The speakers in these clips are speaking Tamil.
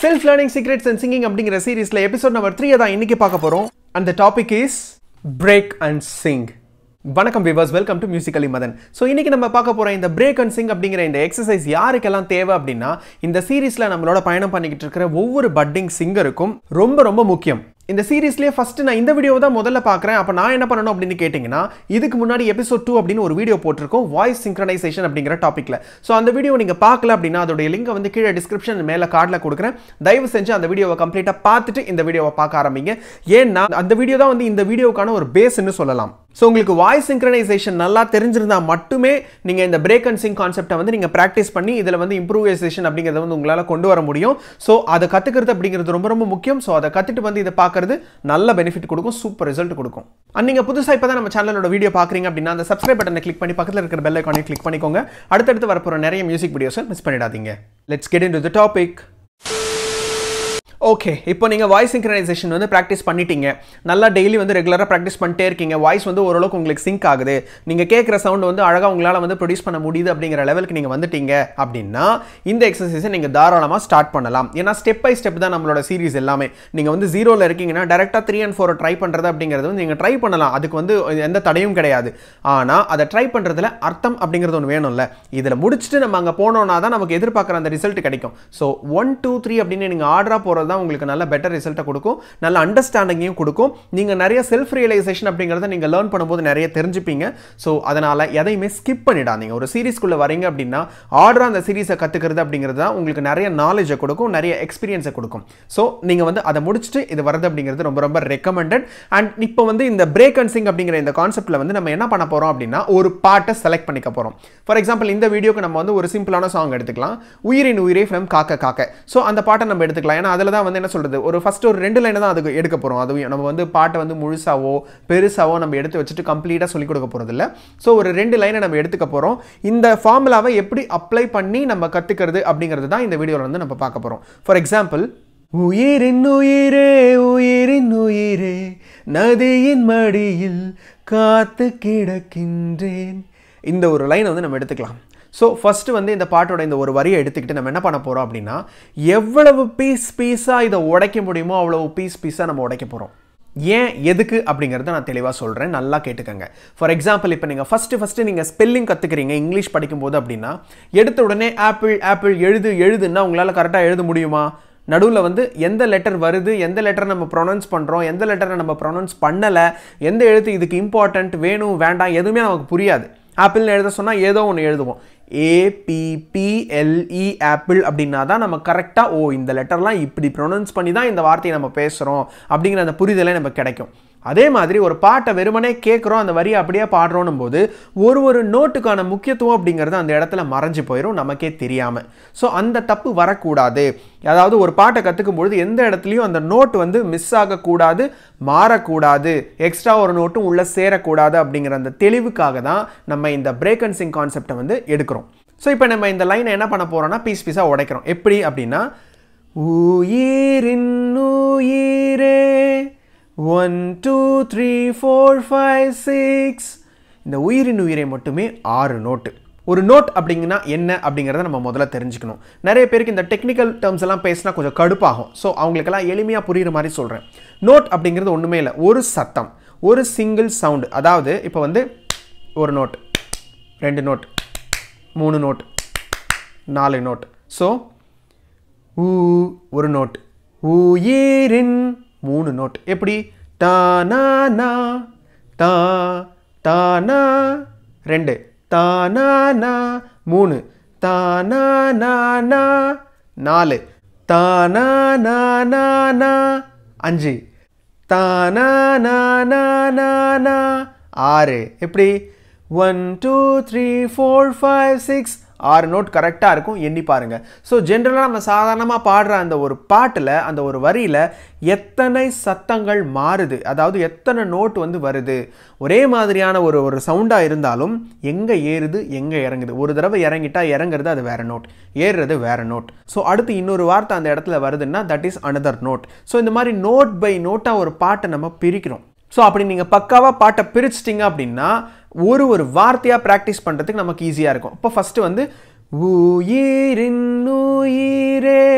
self learning secrets and singing அப்படிங்கிற சீரிஸ்ல எபிசோட் நம்பர் த்ரீ தான் இன்னைக்கு பார்க்க போறோம் அந்த topic is break and sing வணக்கம் viewers welcome to musically Madan so இன்னைக்கு நம்ம பார்க்க போற இந்த பிரேக் அண்ட் சிங் அப்படிங்கிற இந்த எக்ஸசைஸ் யாருக்கெல்லாம் தேவை அப்படின்னா இந்த சீரிஸ்ல நம்மளோட பயணம் பண்ணிக்கிட்டு இருக்கிற ஒவ்வொரு பட்டிங் சிங்கருக்கும் ரொம்ப ரொம்ப முக்கியம் இந்த சீரீஸ்லேயே ஃபர்ஸ்ட் நான் இந்த வீடியோ தான் முதல்ல பார்க்குறேன் அப்போ நான் என்ன பண்ணணும் அப்படின்னு கேட்டிங்கன்னா இதுக்கு முன்னாடி எபிசோட் டூ அப்படின்னு ஒரு வீடியோ போட்டிருக்கோம் வாய்ஸ் சிங்க்ரனைசேஷன் அப்படிங்கிற டாப்பிக்கில் ஸோ அந்த வீடியோ நீங்கள் பார்க்கல அப்படின்னா அதோடைய லிங்கை வந்து கீழே டிஸ்கிரிப்ஷன் மேலே கார்டில் கொடுக்குறேன் தயவு செஞ்சு அந்த வீடியோவை கம்ப்ளீட்டாக பார்த்துட்டு இந்த வீடியோவை பார்க்க ஆரம்பிங்க ஏன்னா அந்த வீடியோ தான் வந்து இந்த வீடியோக்கான ஒரு பேஸ்ன்னு சொல்லலாம் ஸோ உங்களுக்கு வாய்ஸ் சிங்க்ரனைசேஷன் நல்லா தெரிஞ்சிருந்தா மட்டுமே நீங்கள் இந்த பிரேக் அண்ட் சிங் கான்செப்டை வந்து நீங்கள் ப்ராக்டிஸ் பண்ணி இதில் வந்து இம்ப்ரூவைசேஷன் அப்படிங்கிறத வந்து உங்களால் கொண்டு வர முடியும் ஸோ அதை கற்றுக்கிறது அப்படிங்கிறது ரொம்ப ரொம்ப முக்கியம் ஸோ அதை கற்றுட்டு வந்து இதை பார்க்கறது நல்ல பெனிஃபிட் கொடுக்கும் சூப்பர் ரிசல்ட் கொடுக்கும் அண்ட் நீங்கள் புதுசாக இப்போ தான் நம்ம சேனலோட வீடியோ பார்க்குறீங்க அப்படின்னா அந்த சப்ஸ்கிரைப் பட்டனை கிளிக் பண்ணி பக்கத்தில் இருக்கிற பெல் ஐக்கானை கிளிக் பண்ணிக்கோங்க அடுத்தடுத்து வரப்போகிற நிறைய மியூசிக் வீடியோஸை மிஸ் பண்ணிடாதீங்க let's get into the topic okay இப்போ நீங்கள் வாய்ஸ் சிங்க்ரனைசேஷன் வந்து ப்ராக்டிஸ் பண்ணிட்டீங்க நல்லா டெய்லி வந்து ரெகுலராக ப்ராக்டிஸ் பண்ணிட்டே இருக்கீங்க வாய்ஸ் வந்து ஓரளவுக்கு உங்களுக்கு சிங்க் ஆகுது நீங்கள் கேட்குற சவுண்ட் வந்து அழகாக உங்களால் வந்து ப்ரொடியூஸ் பண்ண முடியுது அப்படிங்கிற லெவலுக்கு நீங்கள் வந்துட்டீங்க அப்படின்னா இந்த எக்ஸசைஸை நீங்கள் தாராளமாக ஸ்டார்ட் பண்ணலாம் ஏன்னா ஸ்டெப் பை ஸ்டெப் தான் நம்மளோட சீரிஸ் எல்லாமே நீங்கள் வந்து ஜீரோவில் இருக்கீங்கன்னா டேரெக்டாக த்ரீ அண்ட் ஃபோரை ட்ரை பண்ணுறது அப்படிங்கிறது வந்து நீங்கள் ட்ரை பண்ணலாம் அதுக்கு வந்து எந்த தடையும் கிடையாது ஆனால் அதை ட்ரை பண்ணுறதுல அர்த்தம் அப்படிங்கிறது ஒன்று வேணும்ல இதில் முடிச்சுட்டு நம்ம அங்கே போனோம்னா தான் நமக்கு எதிர்பார்க்குற அந்த ரிசல்ட் கிடைக்கும் ஸோ ஒன் டூ த்ரீ அப்படின்னு நீங்கள் ஆர்டராக போகிறது தான் உங்களுக்கு நல்ல பெட்டர் ரிசல்ட்டை கொடுக்கும் நல்ல அண்டர்ஸ்டாண்டிங்கையும் கொடுக்கும் நீங்கள் நிறைய செல்ஃப் ரியலைசேஷன் அப்படிங்கிறத நீங்கள் லேர்ன் பண்ணும்போது நிறைய தெரிஞ்சுப்பீங்க ஸோ அதனால் எதையுமே ஸ்கிப் பண்ணிடாதீங்க ஒரு சீரிஸ்க்குள்ளே வரீங்க அப்படின்னா ஆர்டராக அந்த சீரிஸை கற்றுக்கிறது அப்படிங்கிறது தான் உங்களுக்கு நிறைய நாலேஜை கொடுக்கும் நிறைய எக்ஸ்பீரியன்ஸை கொடுக்கும் ஸோ நீங்கள் வந்து அதை முடிச்சுட்டு இது வரது அப்படிங்கிறது ரொம்ப ரொம்ப ரெக்கமெண்டட் அண்ட் இப்போ வந்து இந்த பிரேக் அண்ட் சிங் அப்படிங்கிற இந்த கான்செப்ட்டில் வந்து நம்ம என்ன பண்ண போகிறோம் அப்படின்னா ஒரு பாட்டை செலக்ட் பண்ணிக்க போகிறோம் ஃபார் எக்ஸாம்பிள் இந்த வீடியோக்கு நம்ம வந்து ஒரு சிம்பிளான சாங் எடுத்துக்கலாம் உயிரின் உயிரே ஃபிலிம் காக்க காக்க ஸோ அந்த பாட்டை நம்ம எடுத்துக்கலாம் ஏன்னா அதில் தான் வந்து என்ன சொல்கிறது ஒரு ஃபஸ்ட் ஒரு ரெண்டு லைனை தான் அதுக்கு எடுக்க போகிறோம் அது நம்ம வந்து பாட்டை வந்து முழுசாவோ பெருசாவோ நம்ம எடுத்து வச்சுட்டு கம்ப்ளீட்டாக சொல்லிக் கொடுக்க போகிறது இல்லை ஸோ ஒரு ரெண்டு லைனை நம்ம எடுத்துக்க போகிறோம் இந்த ஃபார்முலாவை எப்படி அப்ளை பண்ணி நம்ம கற்றுக்கிறது அப்படிங்கிறது தான் இந்த வீடியோவில் வந்து நம்ம பார்க்க போகிறோம் ஃபார் எக்ஸாம்பிள் உயிரின் உயிரே உயிரின் உயிரே நதியின் மடியில் காத்து கிடக்கின்றேன் இந்த ஒரு லைனை வந்து நம்ம எடுத்துக்கலாம் ஸோ ஃபஸ்ட்டு வந்து இந்த பாட்டோட இந்த ஒரு வரியை எடுத்துக்கிட்டு நம்ம என்ன பண்ண போகிறோம் அப்படின்னா எவ்வளவு பீஸ் பீஸாக இதை உடைக்க முடியுமோ அவ்வளவு பீஸ் பீஸாக நம்ம உடைக்க போகிறோம் ஏன் எதுக்கு அப்படிங்கிறத நான் தெளிவாக சொல்கிறேன் நல்லா கேட்டுக்கங்க ஃபார் எக்ஸாம்பிள் இப்போ நீங்கள் ஃபஸ்ட்டு ஃபஸ்ட்டு நீங்கள் ஸ்பெல்லிங் கற்றுக்கிறீங்க இங்கிலீஷ் படிக்கும்போது அப்படின்னா எடுத்த உடனே ஆப்பிள் ஆப்பிள் எழுது எழுதுன்னா உங்களால் கரெக்டாக எழுத முடியுமா நடுவில் வந்து எந்த லெட்டர் வருது எந்த லெட்டர் நம்ம ப்ரொனவுன்ஸ் பண்ணுறோம் எந்த லெட்டரை நம்ம ப்ரொனவுன்ஸ் பண்ணலை எந்த எழுத்து இதுக்கு இம்பார்ட்டண்ட் வேணும் வேண்டாம் எதுவுமே நமக்கு புரியாது ஆப்பிள்னு எழுத சொன்னால் ஏதோ ஒன்று எழுதுவோம் ஏபிபிஎல்இ ஆப்பிள் அப்படின்னா தான் நம்ம கரெக்டாக ஓ இந்த லெட்டர்லாம் இப்படி ப்ரொனவுன்ஸ் பண்ணி தான் இந்த வார்த்தையை நம்ம பேசுகிறோம் அப்படிங்கிற அந்த புரிதலே நமக்கு கிடைக்கும் அதே மாதிரி ஒரு பாட்டை வெறுமனே கேட்குறோம் அந்த வரியை அப்படியே பாடுறோன்னும் போது ஒரு ஒரு நோட்டுக்கான முக்கியத்துவம் அப்படிங்கிறது அந்த இடத்துல மறைஞ்சு போயிடும் நமக்கே தெரியாமல் ஸோ அந்த தப்பு வரக்கூடாது அதாவது ஒரு பாட்டை கற்றுக்கும் பொழுது எந்த இடத்துலையும் அந்த நோட் வந்து மிஸ் ஆகக்கூடாது மாறக்கூடாது எக்ஸ்ட்ரா ஒரு நோட்டும் உள்ளே சேரக்கூடாது அப்படிங்கிற அந்த தெளிவுக்காக தான் நம்ம இந்த பிரேக் அண்ட் சிங் கான்செப்டை வந்து எடுக்கிறோம் ஸோ இப்போ நம்ம இந்த லைனை என்ன பண்ண போகிறோம்னா பீஸ் பீஸாக உடைக்கிறோம் எப்படி அப்படின்னா உயிரின் உயிரே one two three four five six இந்த உயிரின் உயிரை மட்டுமே ஆறு நோட்டு ஒரு நோட் அப்படிங்கன்னா என்ன அப்படிங்கிறத நம்ம முதல்ல தெரிஞ்சுக்கணும் நிறைய பேருக்கு இந்த டெக்னிக்கல் டேர்ம்ஸ் எல்லாம் பேசினா கொஞ்சம் கடுப்பாகும் ஸோ அவங்களுக்கெல்லாம் எளிமையாக புரியுற மாதிரி சொல்கிறேன் நோட் அப்படிங்கிறது ஒன்றுமே இல்லை ஒரு சத்தம் ஒரு சிங்கிள் சவுண்டு அதாவது இப்போ வந்து ஒரு நோட் ரெண்டு நோட் மூணு நோட் நாலு நோட் ஸோ ஊ ஒரு நோட் உயிரின் மூணு நோட் எப்படி தானா தா தானா ரெண்டு தானா மூணு தானா நாலு தானா அஞ்சு தானா ஆறு எப்படி one two three four five six ஆறு நோட் கரெக்டாக இருக்கும் எண்ணி பாருங்கள் ஸோ ஜென்ரலாக நம்ம சாதாரணமாக பாடுற அந்த ஒரு பாட்டில் அந்த ஒரு வரியில் எத்தனை சத்தங்கள் மாறுது அதாவது எத்தனை நோட் வந்து வருது ஒரே மாதிரியான ஒரு ஒரு சவுண்டாக இருந்தாலும் எங்கே ஏறுது எங்கே இறங்குது ஒரு தடவை இறங்கிட்டா இறங்குறது அது வேற நோட் ஏறுறது வேற நோட் ஸோ அடுத்து இன்னொரு வார்த்தை அந்த இடத்துல வருதுன்னா that is another note so இந்த மாதிரி நோட் பை நோட்டாக ஒரு பாட்டை நம்ம பிரிக்கிறோம் ஸோ அப்படி நீங்கள் பக்காவாக பாட்டை பிரிச்சிட்டிங்க அப்படின்னா ஒரு ஒரு வார்த்தையாக ப்ராக்டிஸ் பண்ணுறதுக்கு நமக்கு ஈஸியாக இருக்கும் இப்போ ஃபஸ்ட்டு வந்து உயிரின் உயிரே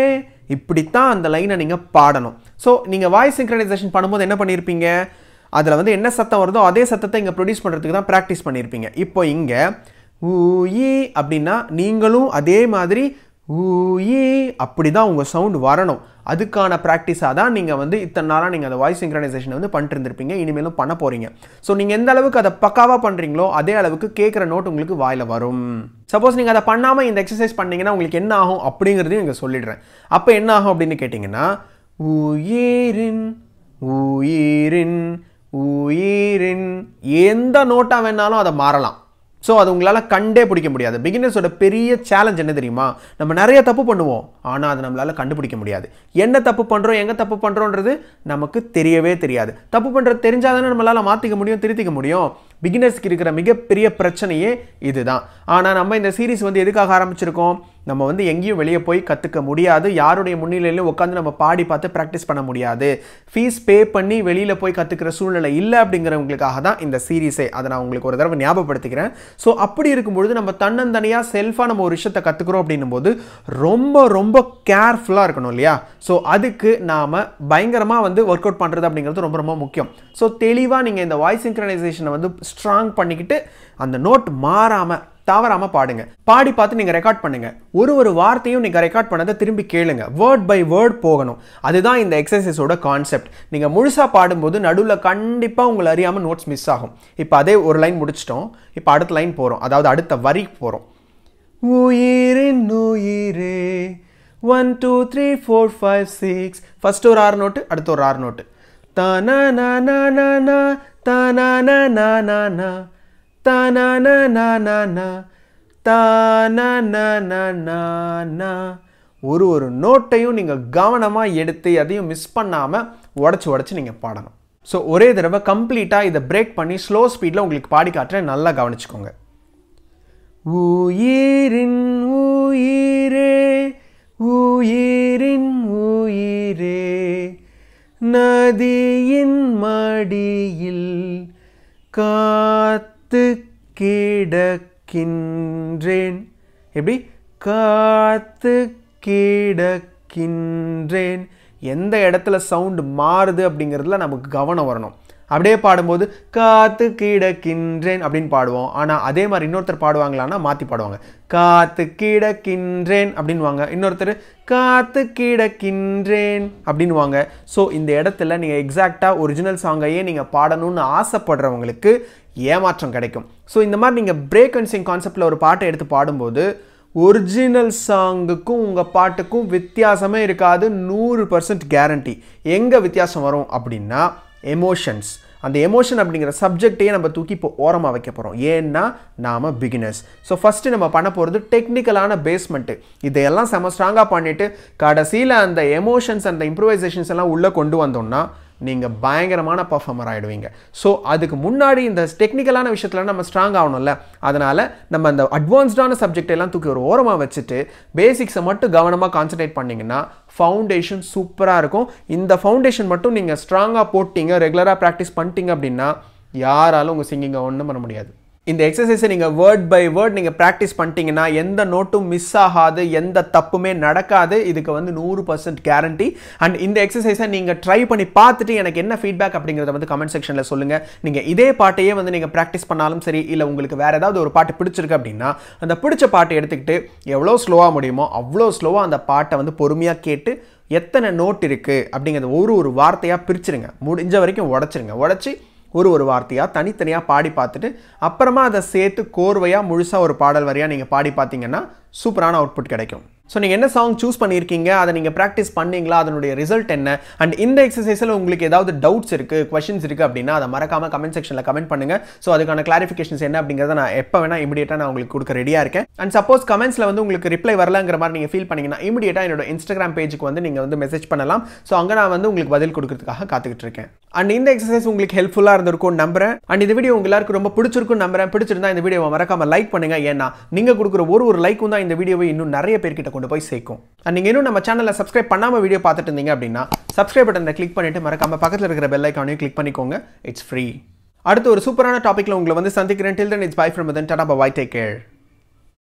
இப்படித்தான் அந்த லைனை நீங்கள் பாடணும் ஸோ நீங்கள் வாய்ஸ் சிங்க்ரனைசேஷன் பண்ணும்போது என்ன பண்ணியிருப்பீங்க அதில் வந்து என்ன சத்தம் வருதோ அதே சத்தத்தை இங்கே ப்ரொடியூஸ் பண்ணுறதுக்கு தான் ப்ராக்டிஸ் பண்ணியிருப்பீங்க இப்போ இங்கே ஊயி அப்படின்னா நீங்களும் அதே மாதிரி ஊயி அப்படி தான் உங்கள் சவுண்ட் வரணும் அதுக்கான ப்ராக்டிஸாக தான் நீங்கள் வந்து இத்தனை நாளாக நீங்கள் அந்த வாய்ஸ் சிங்க்ரனைசேஷன் வந்து பண்ணிட்டு இருந்திருப்பீங்க இனிமேலும் பண்ண போகிறீங்க ஸோ நீங்கள் எந்த அளவுக்கு அதை பக்காவாக பண்ணுறீங்களோ அதே அளவுக்கு கேட்குற நோட் உங்களுக்கு வாயில் வரும் சப்போஸ் நீங்கள் அதை பண்ணாமல் இந்த எக்ஸசைஸ் பண்ணீங்கன்னா உங்களுக்கு என்ன ஆகும் அப்படிங்கிறதையும் இங்கே சொல்லிடுறேன் அப்போ என்ன ஆகும் அப்படின்னு கேட்டிங்கன்னா உயிரின் உயிரின் உயிரின் எந்த நோட்டாக வேணாலும் அதை மாறலாம் ஸோ அது உங்களால் கண்டே பிடிக்க முடியாது பிகினர்ஸோட பெரிய சேலஞ்ச் என்ன தெரியுமா நம்ம நிறைய தப்பு பண்ணுவோம் ஆனால் அது நம்மளால் கண்டுபிடிக்க முடியாது என்ன தப்பு பண்ணுறோம் எங்கே தப்பு பண்ணுறோன்றது நமக்கு தெரியவே தெரியாது தப்பு பண்ணுறது தெரிஞ்சாதானே நம்மளால் மாற்றிக்க முடியும் திருத்திக்க முடியும் பிகினர்ஸ்க்கு இருக்கிற மிகப்பெரிய பிரச்சனையே இதுதான் ஆனால் நம்ம இந்த சீரிஸ் வந்து எதுக்காக ஆரம்பிச்சிருக்கோம் நம்ம வந்து எங்கேயும் வெளியே போய் கற்றுக்க முடியாது யாருடைய முன்னிலையிலும் உட்காந்து நம்ம பாடி பார்த்து ப்ராக்டிஸ் பண்ண முடியாது ஃபீஸ் பே பண்ணி வெளியில் போய் கற்றுக்கிற சூழ்நிலை இல்லை அப்படிங்கிறவங்களுக்காக தான் இந்த சீரீஸே அதை நான் உங்களுக்கு ஒரு தடவை ஞாபகப்படுத்திக்கிறேன் ஸோ அப்படி இருக்கும்பொழுது நம்ம தன்னந்தனியாக செல்ஃபாக நம்ம ஒரு விஷயத்தை கற்றுக்குறோம் அப்படின்னும் போது ரொம்ப ரொம்ப கேர்ஃபுல்லாக இருக்கணும் இல்லையா ஸோ அதுக்கு நாம் பயங்கரமாக வந்து ஒர்க் அவுட் பண்ணுறது அப்படிங்கிறது ரொம்ப ரொம்ப முக்கியம் ஸோ தெளிவாக நீங்கள் இந்த வாய்ஸ் சிங்க்ரனைசேஷனை வந்து ஸ்ட்ராங் பண்ணிக்கிட்டு அந்த நோட் மாறாமல் தவறாமல் பாடுங்க பாடி பார்த்து நீங்கள் ரெக்கார்ட் பண்ணுங்க ஒரு ஒரு வார்த்தையும் நீங்கள் ரெக்கார்ட் பண்ணதை திரும்பி கேளுங்க வேர்ட் பை வேர்ட் போகணும் அதுதான் இந்த எக்ஸசைஸோட கான்செப்ட் நீங்கள் முழுசாக பாடும்போது நடுவில் கண்டிப்பாக உங்களை அறியாமல் நோட்ஸ் மிஸ் ஆகும் இப்போ அதே ஒரு லைன் முடிச்சிட்டோம் இப்போ அடுத்த லைன் போகிறோம் அதாவது அடுத்த வரி போகிறோம் உயிரின் உயிரே one two three four five six first ஒரு ஆறு நோட்டு அடுத்து ஒரு ஆறு நோட்டு தன தன ஒரு ஒரு நோட்டையும் நீங்கள் கவனமாக எடுத்து எதையும் மிஸ் பண்ணாமல் உடச்சி உடச்சி நீங்கள் பாடணும் ஸோ ஒரே தடவை கம்ப்ளீட்டாக இதை பிரேக் பண்ணி ஸ்லோ ஸ்பீடில் உங்களுக்கு பாடி காட்டுறேன் நல்லா கவனிச்சுக்கோங்க உயிரின் உயிரே உயிரின் உயிரே நதியின் மடியில் காத்து கிடக்கின்றேன் எப்படி காத்து கிடக்கின்றேன் எந்த இடத்துல சவுண்டு மாறுது அப்படிங்கிறதுல நமக்கு கவனம் வரணும் அப்படியே பாடும்போது காத்து கிடக்கின்றேன் அப்படின்னு பாடுவோம் ஆனால் அதே மாதிரி இன்னொருத்தர் பாடுவாங்களான்னா மாற்றி பாடுவாங்க காத்து கிடக்கின்றேன் அப்படின்வாங்க இன்னொருத்தர் காத்து கிடக்கின்றேன் அப்படின்வாங்க ஸோ இந்த இடத்துல நீங்கள் எக்ஸாக்டாக ஒரிஜினல் சாங்கையே நீங்கள் பாடணும்னு ஆசைப்படுறவங்களுக்கு ஏமாற்றம் கிடைக்கும் ஸோ இந்த மாதிரி நீங்கள் பிரேக் அண்ட் சிங் கான்செப்டில் ஒரு பாட்டை எடுத்து பாடும்போது ஒரிஜினல் சாங்குக்கும் உங்கள் பாட்டுக்கும் வித்தியாசமே இருக்காது நூறு பர்சன்ட் கேரண்டி எங்கே வித்தியாசம் வரும் அப்படின்னா எமோஷன்ஸ் அந்த எமோஷன் அப்படிங்கிற சப்ஜெக்டையே நம்ம தூக்கி இப்போ ஓரமாக வைக்க போகிறோம் ஏன்னா நாம் பிகினர்ஸ் ஸோ ஃபஸ்ட்டு நம்ம பண்ண போகிறது டெக்னிக்கலான பேஸ்மெண்ட்டு இதையெல்லாம் செம ஸ்ட்ராங்காக பண்ணிவிட்டு கடைசியில் அந்த எமோஷன்ஸ் அந்த இம்ப்ரூவைசேஷன்ஸ் எல்லாம் உள்ளே கொண்டு வந்தோம்னா நீங்கள் பயங்கரமான பர்ஃபார்மர் ஆகிடுவீங்க ஸோ அதுக்கு முன்னாடி இந்த டெக்னிக்கலான விஷயத்தில் நம்ம ஸ்ட்ராங் ஆகணும்ல அதனால் நம்ம அந்த அட்வான்ஸ்டான சப்ஜெக்ட் எல்லாம் தூக்கி ஒரு ஓரமாக வச்சுட்டு பேசிக்ஸை மட்டும் கவனமாக கான்சன்ட்ரேட் பண்ணிங்கன்னா ஃபவுண்டேஷன் சூப்பராக இருக்கும் இந்த ஃபவுண்டேஷன் மட்டும் நீங்கள் ஸ்ட்ராங்காக போட்டிங்க ரெகுலராக ப்ராக்டிஸ் பண்ணிட்டீங்க அப்படின்னா யாராலும் உங்கள் சிங்கிங்கை ஒன்றும் பண்ண முடியாது இந்த எக்ஸசைஸை நீங்கள் வேர்ட் பை வேர்ட் நீங்கள் ப்ராக்டிஸ் பண்ணிட்டீங்கன்னா எந்த நோட்டும் மிஸ் ஆகாது எந்த தப்புமே நடக்காது இதுக்கு வந்து நூறு பர்சன்ட் கேரண்டி அண்ட் இந்த எக்ஸசைஸை நீங்கள் ட்ரை பண்ணி பார்த்துட்டு எனக்கு என்ன ஃபீட்பேக் அப்படிங்கிறத வந்து கமெண்ட் செக்ஷனில் சொல்லுங்கள் நீங்கள் இதே பாட்டையே வந்து நீங்கள் ப்ராக்டிஸ் பண்ணாலும் சரி இல்லை உங்களுக்கு வேறு ஏதாவது ஒரு பாட்டு பிடிச்சிருக்கு அப்படின்னா அந்த பிடிச்ச பாட்டை எடுத்துக்கிட்டு எவ்வளோ ஸ்லோவாக முடியுமோ அவ்வளோ ஸ்லோவாக அந்த பாட்டை வந்து பொறுமையாக கேட்டு எத்தனை நோட் இருக்குது அப்படிங்கிறத ஒரு ஒரு வார்த்தையாக பிரிச்சிருங்க முடிஞ்ச வரைக்கும் உடச்சிருங்க உடச்சி ஒரு ஒரு வார்த்தையாக தனித்தனியாக பாடி பார்த்துட்டு அப்புறமா அதை சேர்த்து கோர்வையாக முழுசாக ஒரு பாடல் வரியாக நீங்கள் பாடி பார்த்தீங்கன்னா சூப்பரான அவுட்புட் கிடைக்கும் ஸோ நீங்கள் என்ன சாங் சூஸ் பண்ணியிருக்கீங்க அதை நீங்கள் ப்ராக்டிஸ் பண்ணீங்களா அதனுடைய ரிசல்ட் என்ன அண்ட் இந்த எக்ஸசைஸில் உங்களுக்கு ஏதாவது டவுட்ஸ் இருக்குது கொஷின்ஸ் இருக்குது அப்படின்னா அதை மறக்காமல் கமெண்ட் செக்ஷனில் கமெண்ட் பண்ணுங்கள் ஸோ அதுக்கான கிளாரிஃபிகேஷன்ஸ் என்ன அப்படிங்கிறத நான் எப்போ வேணால் இமீடியட்டாக நான் உங்களுக்கு கொடுக்க ரெடியாக இருக்கேன் அண்ட் சப்போஸ் கமெண்ட்ஸில் வந்து உங்களுக்கு ரிப்ளை வரலங்கிற மாதிரி நீங்கள் ஃபீல் பண்ணீங்கன்னா இமீடியட்டாக என்னோட இன்ஸ்டாகிராம் பேஜுக்கு வந்து நீங்கள் வந்து மெசேஜ் பண்ணலாம் ஸோ அங்கே நான் வந்து உங்களுக்கு பதில் கொடுக்கறதுக்காக காத்துக்கிட்டு இருக்கேன் அண்ட் இந்த எக்ஸசைஸ் உங்களுக்கு ஹெல்ப்ஃபுல்லாக இருந்திருக்கும் நம்புறேன் அண்ட் இந்த வீடியோ உங்க எல்லாருக்கும் ரொம்ப பிடிச்சிருக்கும் நம்புறேன் பிடிச்சிருந்தா இந்த வீடியோவை மறக்காம லைக் பண்ணுங்க ஏன்னா நீங்க கொடுக்குற ஒரு ஒரு லைக்கும் தான் இந்த வீடியோவை இன்னும் நிறைய பேர்கிட்ட கொண்டு போய் சேர்க்கும் அண்ட் நீங்க இன்னும் நம்ம சேனலை சப்ஸ்கிரைப் பண்ணாம வீடியோ பார்த்துட்டு இருந்தீங்க அப்படின்னா சப்ஸ்கிரைப் பட்டனை கிளிக் பண்ணிட்டு மறக்காம பக்கத்தில் இருக்கிற பெல் ஐக்கானையும் கிளிக் பண்ணிக்கோங்க இட்ஸ் ஃப்ரீ அடுத்து ஒரு சூப்பரான டாப்பிக்ல உங்களை வந்து சந்திக்கிறேன் till then it's bye from then tata bye take care